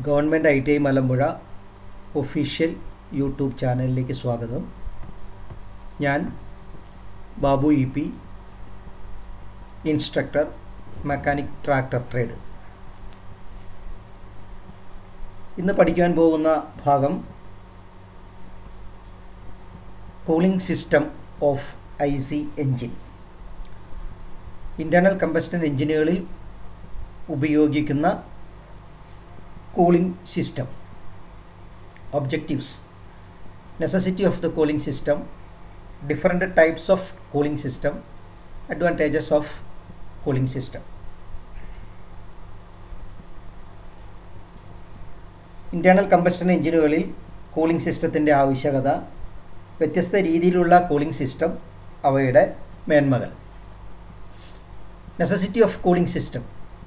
Government I T I Malampuzha official YouTube ചാനലിലേക്ക് സ്വാഗതം ഞാൻ Babu E P instructor mechanic tractor trade ഇന്ന് പഠിക്കാൻ പോകുന്ന ഭാഗം cooling system of I C engine internal combustion എൻജിനുകളിൽ ഉപയോഗിക്കുന്ന cooling system objectives necessity of the cooling system different types of cooling system advantages of cooling system internal combustion എഞ്ചിനുകളിൽ cooling സിസ്റ്റത്തിൻ്റെ ആവശ്യകത വ്യത്യസ്ത രീതിയിലുള്ള കൂളിംഗ് സിസ്റ്റം അവയുടെ മേന്മകൾ necessity of cooling system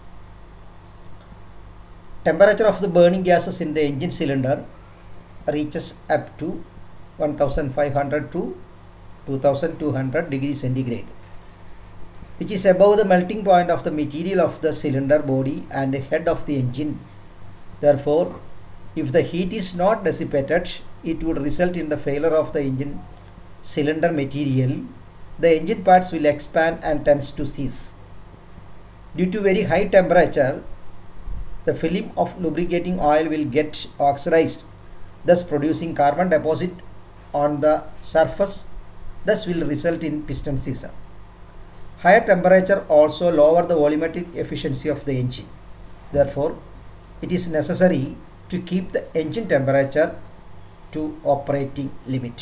temperature of the burning gases in the engine cylinder reaches up to 1500 to 2200 degrees centigrade which is above the melting point of the material of the cylinder body and head of the engine therefore if the heat is not dissipated it would result in the failure of the engine cylinder material the engine parts will expand and tends to cease due to very high temperature the film of lubricating oil will get oxidized, thus producing carbon deposit on the surface, thus will result in piston seizure. Higher temperature also lower the volumetric efficiency of the engine. Therefore, it is necessary to keep the engine temperature to operating limit.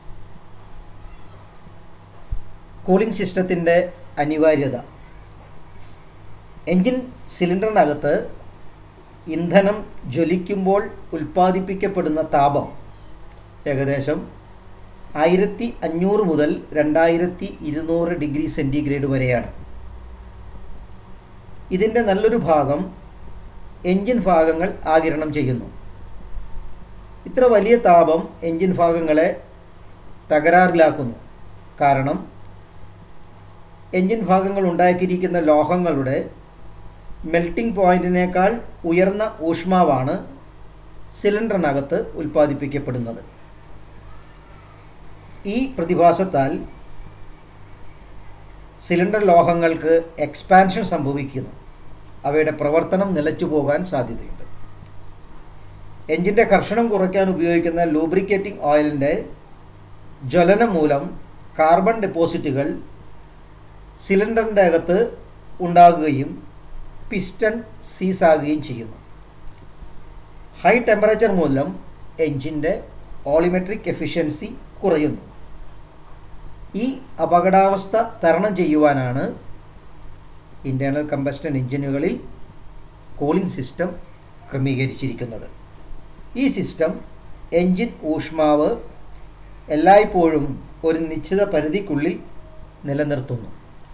Cooling സിസ്റ്റത്തിൻ്റെ അനിവാര്യത engine സിലിണ്ടറിനകത്ത് ഇന്ധനം ജ്വലിക്കുമ്പോൾ ഉൽപ്പാദിപ്പിക്കപ്പെടുന്ന താപം ഏകദേശം ആയിരത്തി അഞ്ഞൂറ് മുതൽ രണ്ടായിരത്തി ഇരുന്നൂറ് ഡിഗ്രി സെൻറ്റിഗ്രേഡ് വരെയാണ് ഇതിൻ്റെ നല്ലൊരു ഭാഗം എൻജിൻ ഭാഗങ്ങൾ ആകിരണം ചെയ്യുന്നു ഇത്ര വലിയ താപം എൻജിൻ ഭാഗങ്ങളെ തകരാറിലാക്കുന്നു കാരണം എൻജിൻ ഭാഗങ്ങൾ ഉണ്ടാക്കിയിരിക്കുന്ന ലോഹങ്ങളുടെ മെൽറ്റിംഗ് പോയിന്റിനേക്കാൾ ഉയർന്ന ഊഷ്മാവാണ് സിലിണ്ടറിനകത്ത് ഉൽപ്പാദിപ്പിക്കപ്പെടുന്നത് ഈ പ്രതിഭാസത്താൽ സിലിണ്ടർ ലോഹങ്ങൾക്ക് എക്സ്പാൻഷൻ സംഭവിക്കുന്നു അവയുടെ പ്രവർത്തനം നിലച്ചു പോകാൻ സാധ്യതയുണ്ട് എഞ്ചിൻ്റെ കർഷണം കുറയ്ക്കാൻ ഉപയോഗിക്കുന്ന ലൂബ്രിക്കേറ്റിംഗ് ഓയിലിൻ്റെ ജ്വലനം മൂലം കാർബൺ ഡെപ്പോസിറ്റുകൾ സിലിണ്ടറിൻ്റെ അകത്ത് ഉണ്ടാകുകയും പിസ്റ്റൺ സീസ് ആകുകയും ചെയ്യുന്നു ഹൈ ടെമ്പറേച്ചർ മൂലം എൻജിൻ്റെ ഓളിമെട്രിക് എഫിഷ്യൻസി കുറയുന്നു ഈ അപകടാവസ്ഥ തരണം ചെയ്യുവാനാണ് ഇൻറ്റേർണൽ കമ്പസ്റ്റൻ എഞ്ചിനുകളിൽ കൂളിംഗ് സിസ്റ്റം ക്രമീകരിച്ചിരിക്കുന്നത് ഈ സിസ്റ്റം എൻജിൻ ഊഷ്മാവ് എല്ലായ്പ്പോഴും ഒരു നിശ്ചിത പരിധിക്കുള്ളിൽ നിലനിർത്തുന്നു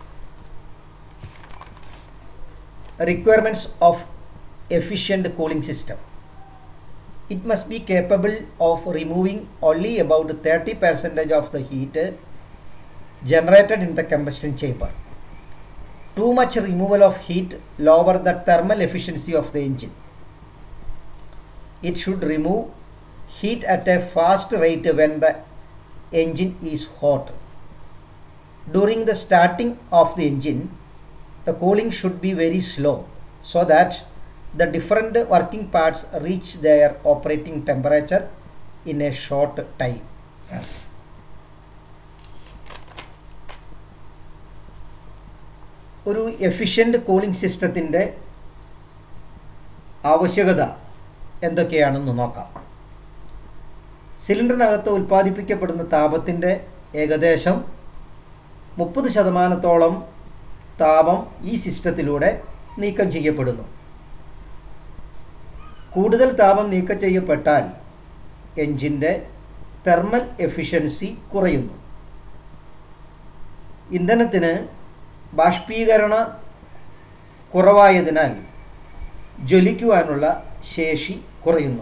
requirements of efficient cooling system it must be capable of removing only about 30 percentage of the heat generated in the combustion chamber too much removal of heat lower the thermal efficiency of the engine it should remove heat at a fast rate when the engine is hot during the starting of the engine the cooling should be very slow so that the different working parts reach their operating temperature in a short time. ഒരു efficient cooling സിസ്റ്റത്തിൻ്റെ ആവശ്യകത എന്തൊക്കെയാണെന്ന് നോക്കാം സിലിണ്ടറിനകത്ത് ഉൽപ്പാദിപ്പിക്കപ്പെടുന്ന താപത്തിൻ്റെ ഏകദേശം മുപ്പത് ശതമാനത്തോളം താപം ഈ സിസ്റ്റത്തിലൂടെ നീക്കം ചെയ്യപ്പെടുന്നു കൂടുതൽ താപം നീക്കം ചെയ്യപ്പെട്ടാൽ എൻജിൻ്റെ തെർമൽ എഫിഷ്യൻസി കുറയുന്നു ഇന്ധനത്തിന് ബാഷ്പീകരണ കുറവായതിനാൽ ജ്വലിക്കുവാനുള്ള ശേഷി കുറയുന്നു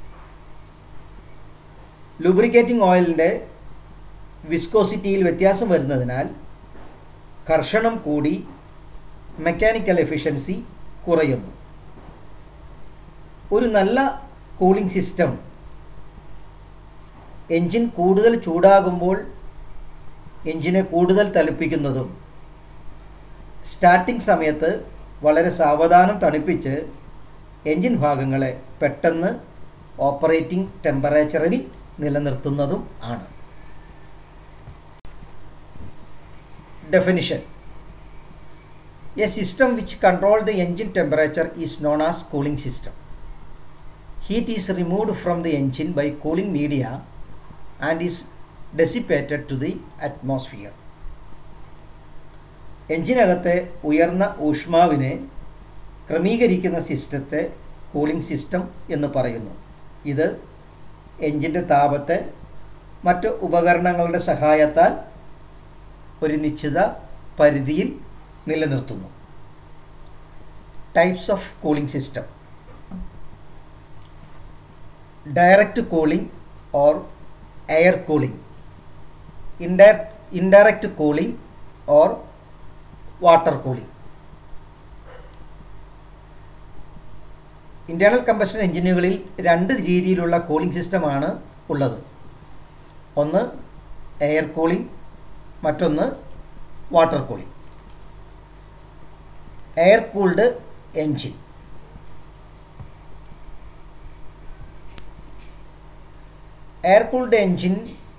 ലൂബ്രിക്കേറ്റിംഗ് ഓയിലിൻ്റെ വിസ്കോസിറ്റിയിൽ വ്യത്യാസം വരുന്നതിനാൽ കർഷണം കൂടി മെക്കാനിക്കൽ എഫിഷ്യൻസി കുറയുന്നു ഒരു നല്ല കൂളിംഗ് സിസ്റ്റം എൻജിൻ കൂടുതൽ ചൂടാകുമ്പോൾ എൻജിനെ കൂടുതൽ തണുപ്പിക്കുന്നതും സ്റ്റാർട്ടിംഗ് സമയത്ത് വളരെ സാവധാനം തണുപ്പിച്ച് എൻജിൻ ഭാഗങ്ങളെ പെട്ടെന്ന് ഓപ്പറേറ്റിംഗ് ടെമ്പറേച്ചറിൽ നിലനിർത്തുന്നതും ആണ് definition a system which control the engine temperature is known as cooling system heat is removed from the engine by cooling media and is dissipated to the atmosphere എഞ്ചിനകത്തെ ഉയർന്ന ഊഷ്മാവിനെ ക്രമീകരിക്കുന്ന സിസ്റ്റത്തെ കൂളിംഗ് സിസ്റ്റം എന്ന് പറയുന്നു ഇത് എഞ്ചിൻ്റെ താപത്തെ മറ്റ് ഉപകരണങ്ങളുടെ സഹായത്താൽ ഒരു നിശ്ചിത പരിധിയിൽ നിലനിർത്തുന്നു types of cooling system direct cooling or air cooling ഇൻഡയർ indirect cooling or water cooling internal combustion എഞ്ചിനുകളിൽ രണ്ട് രീതിയിലുള്ള കൂളിംഗ് സിസ്റ്റമാണ് ഉള്ളത് ഒന്ന് എയർ കൂളിംഗ് മറ്റൊന്ന് water cooling air cooled engine air cooled engine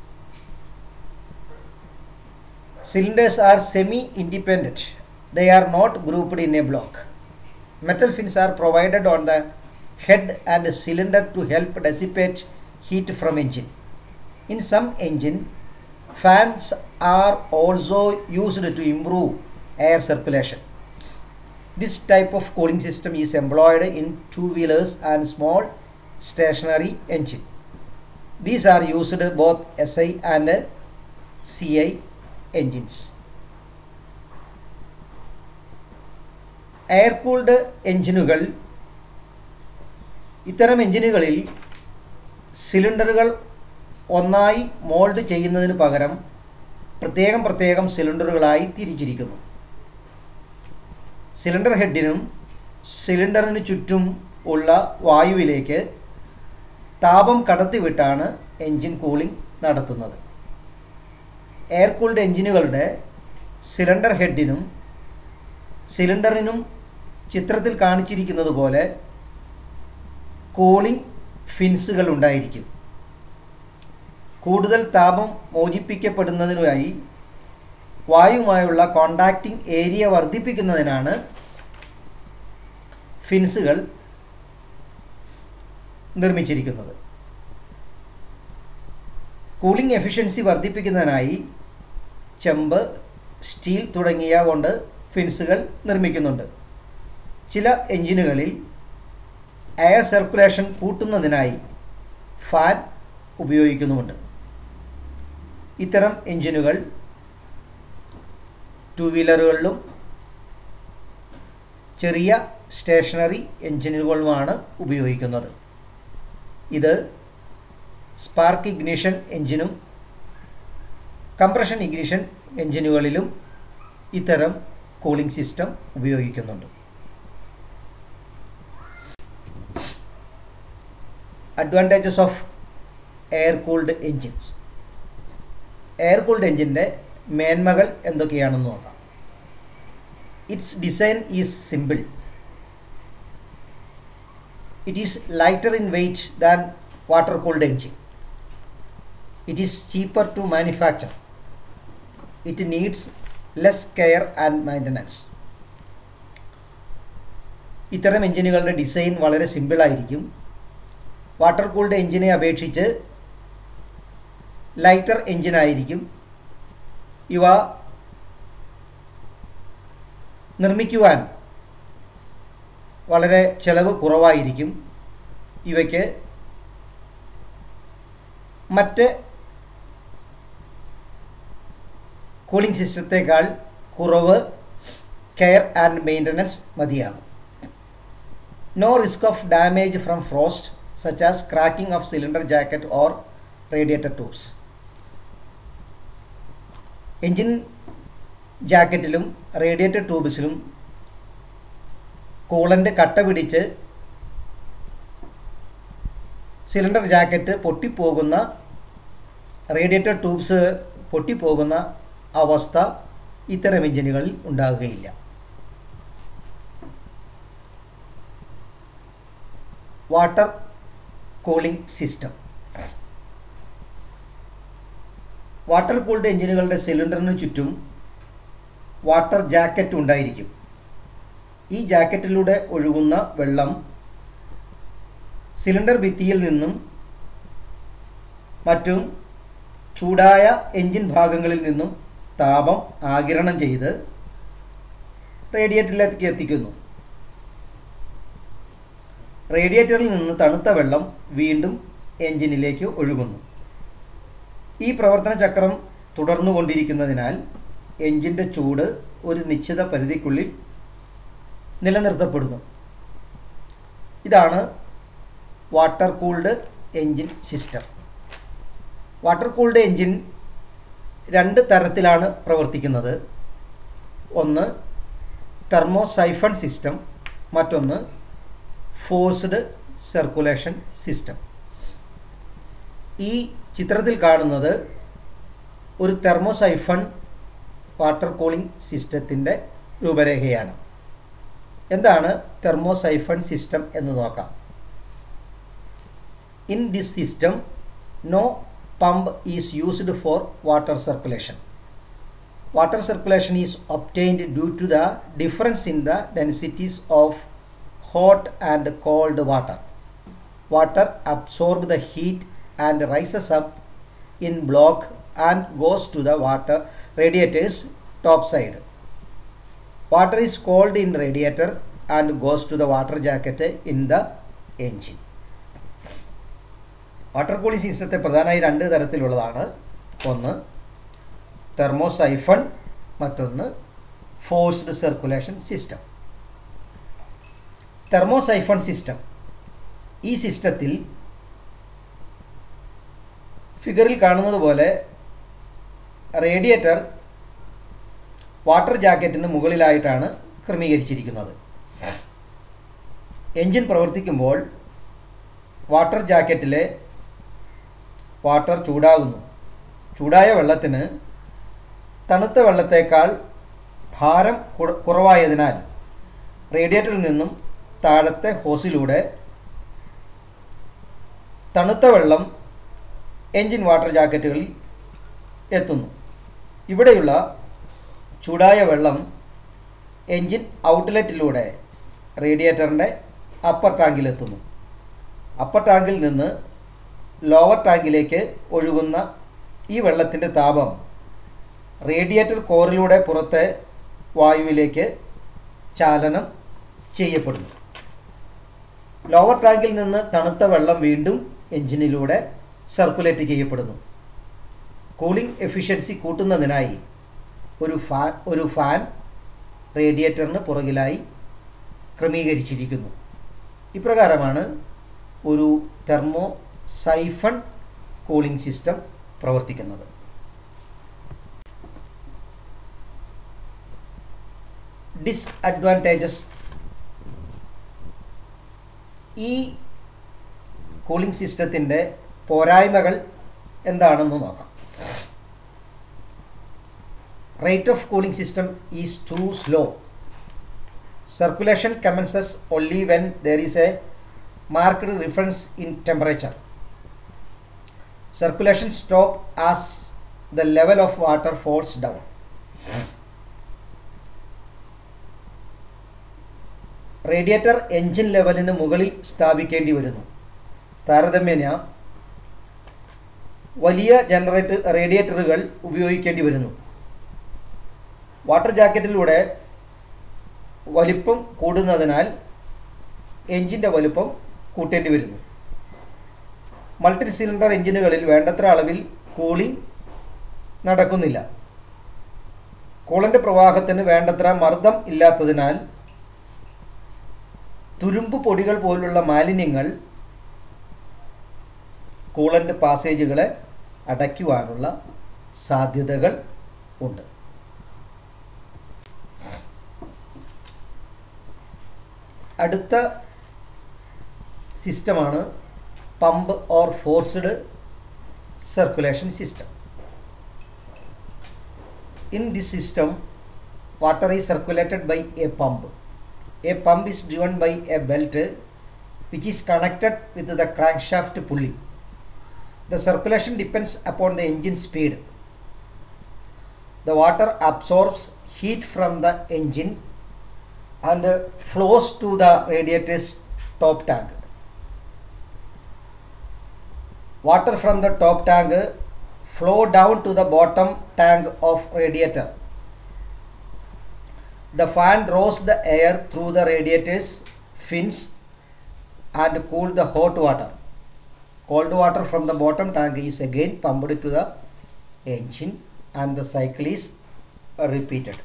cylinders are semi-independent. They are not grouped in a block. Metal fins are provided on the head and cylinder to help dissipate heat from engine. In some engine, fans are also used to improve air circulation. This type of cooling system is employed in two-wheelers and small stationary engine. These are used both SI and CI engines. Air cooled എഞ്ചിനുകൾ ഇത്തരം എഞ്ചിനുകളിൽ സിലിണ്ടറുകൾ ഒന്നായി mould ചെയ്യുന്നതിന് പകരം പ്രത്യേകം പ്രത്യേകം സിലിണ്ടറുകളായി തിരിച്ചിരിക്കുന്നു cylinder ഹെഡിനും സിലിണ്ടറിന് ചുറ്റും ഉള്ള വായുവിലേക്ക് താപം കടത്തിവിട്ടാണ് എൻജിൻ കൂളിംഗ് നടത്തുന്നത് എയർ കൂൾഡ് എഞ്ചിനുകളുടെ സിലിണ്ടർ ഹെഡിനും സിലിണ്ടറിനും ചിത്രത്തിൽ കാണിച്ചിരിക്കുന്നത് പോലെ കൂളിംഗ് ഫിൻസുകൾ ഉണ്ടായിരിക്കും കൂടുതൽ താപം മോചിപ്പിക്കപ്പെടുന്നതിനായി വായുവുമായുള്ള കോണ്ടാക്റ്റിംഗ് ഏരിയ വർദ്ധിപ്പിക്കുന്നതിനാണ് ഫിൻസുകൾ നിർമ്മിച്ചിരിക്കുന്നത് കൂളിംഗ് എഫിഷ്യൻസി വർദ്ധിപ്പിക്കുന്നതിനായി ചെമ്പ് സ്റ്റീൽ തുടങ്ങിയ കൊണ്ട് ഫിൻസുകൾ നിർമ്മിക്കുന്നുണ്ട് ചില എഞ്ചിനുകളിൽ എയർ സർക്കുലേഷൻ കൂട്ടുന്നതിനായി ഫാൻ ഉപയോഗിക്കുന്നുമുണ്ട് ഇത്തരം എഞ്ചിനുകൾ ടു വീലറുകളിലും ചെറിയ സ്റ്റേഷനറി എഞ്ചിനുകളുമാണ് ഉപയോഗിക്കുന്നത് ഇത് സ്പാർക്ക് ഇഗ്നിഷൻ എഞ്ചിനും കംപ്രഷൻ ഇഗ്നിഷൻ എഞ്ചിനുകളിലും ഇത്തരം കൂളിംഗ് സിസ്റ്റം ഉപയോഗിക്കുന്നുണ്ട് advantages of air cooled engines air cooled എൻജിൻ്റെ മേന്മകൾ എന്തൊക്കെയാണെന്ന് നോക്കാം its design is simple it is lighter in weight than water cooled engine. It is cheaper to manufacture. It needs less care and maintenance. ഇത്തരം എഞ്ചിനുകളുടെ design വളരെ സിമ്പിളായിരിക്കും water cooled എഞ്ചിനെ അപേക്ഷിച്ച് lighter എഞ്ചിനായിരിക്കും ഇവ നിർമ്മിക്കുവാൻ വളരെ ചിലവ് കുറവായിരിക്കും ഇവയ്ക്ക് മറ്റ് കൂളിംഗ് സിസ്റ്റത്തേക്കാൾ കുറവ് കെയർ ആൻഡ് മെയിൻ്റനൻസ് മതിയാകും no risk of damage from frost such as cracking of cylinder jacket or radiator tubes engine ജാക്കറ്റിലും റേഡിയേറ്റർ ട്യൂബ്സിലും കൂളൻ്റ് കട്ട പിടിച്ച് സിലിണ്ടർ ജാക്കറ്റ് പൊട്ടിപ്പോകുന്ന റേഡിയേറ്റർ ട്യൂബ്സ് പൊട്ടിപ്പോകുന്ന അവസ്ഥ ഇത്തരം എഞ്ചിനുകളിൽ ഉണ്ടാകുകയില്ല water cooling system water cooled എഞ്ചിനുകളുടെ സിലിണ്ടറിന് ചുറ്റും വാട്ടർ ജാക്കറ്റ് ഉണ്ടായിരിക്കും ഈ ജാക്കറ്റിലൂടെ ഒഴുകുന്ന വെള്ളം സിലിണ്ടർ ഭിത്തിയിൽ നിന്നും മറ്റും ചൂടായ എൻജിൻ ഭാഗങ്ങളിൽ നിന്നും താപം ആഗിരണം ചെയ്ത് റേഡിയേറ്ററിലേക്ക് എത്തിക്കുന്നു റേഡിയേറ്ററിൽ നിന്ന് തണുത്ത വെള്ളം വീണ്ടും എൻജിനിലേക്ക് ഒഴുകുന്നു ഈ പ്രവർത്തന ചക്രം തുടർന്നുകൊണ്ടിരിക്കുന്നതിനാൽ എൻജിൻ്റെ ചൂട് ഒരു നിശ്ചിത പരിധിക്കുള്ളിൽ നിലനിർത്തപ്പെടുന്നു ഇതാണ് water cooled engine system water cooled engine രണ്ട് തരത്തിലാണ് പ്രവർത്തിക്കുന്നത് ഒന്ന് തെർമോസൈഫൺ സിസ്റ്റം മറ്റൊന്ന് ഫോഴ്സ്ഡ് സർക്കുലേഷൻ സിസ്റ്റം ഈ ചിത്രത്തിൽ കാണുന്നത് ഒരു തെർമോസൈഫൺ വാട്ടർ കൂളിംഗ് സിസ്റ്റത്തിൻ്റെ രൂപരേഖയാണ് എന്താണ് തെർമോസൈഫൺ സിസ്റ്റം എന്ന് നോക്കാം in this system no pump is used for water circulation water circulation is obtained due to the difference in the densities of hot and cold water. Water absorbs the heat and rises up in block and goes to the water radiator's top side. Water is cold in radiator and goes to the water jacket in the engine. Water cooling സിസ്റ്റത്തെ പ്രധാനമായി രണ്ട് തരത്തിലുള്ളതാണ് ഒന്ന് thermosiphon മറ്റൊന്ന് forced circulation system thermosiphon system ഈ സിസ്റ്റത്തിൽ ഫിഗറിൽ കാണുന്നത് പോലെ റേഡിയേറ്റർ വാട്ടർ ജാക്കറ്റിന് മുകളിലായിട്ടാണ് ക്രമീകരിച്ചിരിക്കുന്നത് എൻജിൻ പ്രവർത്തിക്കുമ്പോൾ വാട്ടർ ജാക്കറ്റിലെ വാട്ടർ ചൂടാകുന്നു ചൂടായ വെള്ളത്തിന് തണുത്ത വെള്ളത്തേക്കാൾ ഭാരം കുറവായതിനാൽ റേഡിയേറ്ററിൽ നിന്നും താഴത്തെ ഹോസിലൂടെ തണുത്ത വെള്ളം എൻജിൻ വാട്ടർ ജാക്കറ്റുകളിൽ എത്തുന്നു ഇവിടെയുള്ള ചൂടായ വെള്ളം എൻജിൻ ഔട്ട്ലെറ്റിലൂടെ റേഡിയേറ്ററിൻ്റെ അപ്പർ ടാങ്കിലെത്തുന്നു അപ്പർ ടാങ്കിൽ നിന്ന് ലോവർ ടാങ്കിലേക്ക് ഒഴുകുന്ന ഈ വെള്ളത്തിൻ്റെ താപം റേഡിയേറ്റർ കോറിലൂടെ പുറത്തെ വായുവിലേക്ക് ചാലനം ചെയ്യപ്പെടുന്നു ലോവർ ടാങ്കിൽ നിന്ന് തണുത്ത വെള്ളം വീണ്ടും എഞ്ചിനിലൂടെ സർക്കുലേറ്റ് ചെയ്യപ്പെടുന്നു കൂളിംഗ് എഫിഷ്യൻസി കൂട്ടുന്നതിനായി ഒരു ഫാൻ ഒരു ഫാൻ റേഡിയേറ്ററിന് പുറകിലായി ക്രമീകരിച്ചിരിക്കുന്നു ഇപ്രകാരമാണ് ഒരു തെർമോ സൈഫൺ കൂളിംഗ് സിസ്റ്റം പ്രവർത്തിക്കുന്നത് ഡിസ്അഡ്വാൻറ്റേജസ് ഈ കൂളിംഗ് സിസ്റ്റത്തിൻ്റെ പോരായ്മകൾ എന്താണെന്ന് നോക്കാം rate of cooling system is too slow circulation commences only when there is a marked difference in temperature. Circulation stop as the level of water falls down. Radiator engine ലെവലിന് മുകളിൽ സ്ഥാപിക്കേണ്ടി വരുന്നു താരതമ്യേന വലിയ ജനറേറ്റർ റേഡിയേറ്ററുകൾ ഉപയോഗിക്കേണ്ടി വരുന്നു വാട്ടർ ജാക്കറ്റിലൂടെ വലിപ്പം കൂടുന്നതിനാൽ എൻജിൻ്റെ വലുപ്പം കൂട്ടേണ്ടി വരുന്നു മൾട്ടി സിലിണ്ടർ എഞ്ചിനുകളിൽ വേണ്ടത്ര അളവിൽ കൂളിംഗ് നടക്കുന്നില്ല കൂളൻ്റെ പ്രവാഹത്തിന് വേണ്ടത്ര മർദ്ദം ഇല്ലാത്തതിനാൽ തുരുമ്പ് പൊടികൾ പോലുള്ള മാലിന്യങ്ങൾ കൂളൻ്റ് പാസേജുകളെ അടയ്ക്കുവാനുള്ള സാധ്യതകൾ ഉണ്ട് അടുത്ത സിസ്റ്റമാണ് pump or forced circulation system. In this system, water is circulated by a pump. A pump is driven by a belt which is connected with the crankshaft pulley. The circulation depends upon the engine speed. The water absorbs heat from the engine and uh, flows to the radiator's top tank. Water from the top tank flow down to the bottom tank of radiator. The fan draws the air through the radiator's fins and cool the hot water. Cold water from the bottom tank is again pumped to the engine and the cycle is uh, repeated.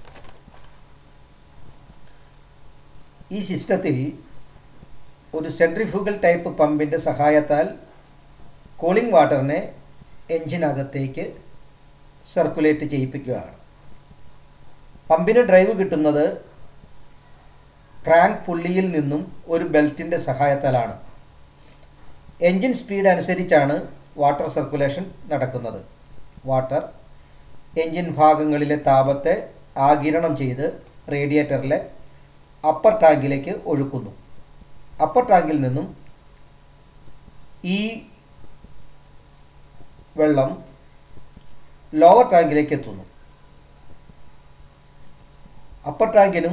ഈ സിസ്റ്റത്തിൽ ഒരു centrifugal type പമ്പിൻ്റെ സഹായത്താൽ cooling വാട്ടറിനെ എഞ്ചിനകത്തേക്ക് circulate ചെയ്യിപ്പിക്കുകയാണ് പമ്പിന് drive കിട്ടുന്നത് crank പുള്ളിയിൽ നിന്നും ഒരു ബെൽറ്റിൻ്റെ സഹായത്താലാണ് എൻജിൻ സ്പീഡ് അനുസരിച്ചാണ് വാട്ടർ സർക്കുലേഷൻ നടക്കുന്നത് വാട്ടർ എൻജിൻ ഭാഗങ്ങളിലെ താപത്തെ ആകിരണം ചെയ്ത് റേഡിയേറ്ററിലെ അപ്പർ ടാങ്കിലേക്ക് ഒഴുക്കുന്നു അപ്പർ ടാങ്കിൽ നിന്നും ഈ വെള്ളം ലോവർ ടാങ്കിലേക്ക് എത്തുന്നു അപ്പർ ടാങ്കിനും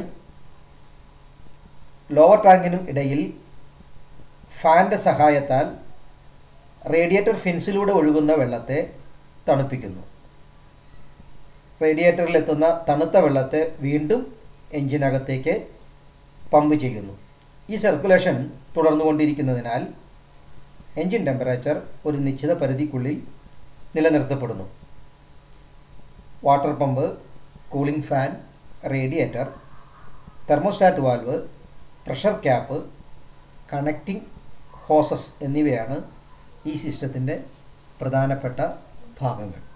ലോവർ ടാങ്കിനും ഇടയിൽ ഫാൻ്റെ സഹായത്താൽ റേഡിയേറ്റർ ഫിൻസിലൂടെ ഒഴുകുന്ന വെള്ളത്തെ തണുപ്പിക്കുന്നു റേഡിയേറ്ററിലെത്തുന്ന തണുത്ത വെള്ളത്തെ വീണ്ടും എഞ്ചിനകത്തേക്ക് പമ്പ് ചെയ്യുന്നു ഈ സർക്കുലേഷൻ തുടർന്നുകൊണ്ടിരിക്കുന്നതിനാൽ എൻജിൻ ടെമ്പറേച്ചർ ഒരു നിശ്ചിത പരിധിക്കുള്ളിൽ നിലനിർത്തപ്പെടുന്നു water pump cooling fan radiator thermostat valve pressure cap connecting hoses എന്നിവയാണ് ഈ സിസ്റ്റത്തിൻ്റെ പ്രധാനപ്പെട്ട ഭാഗങ്ങൾ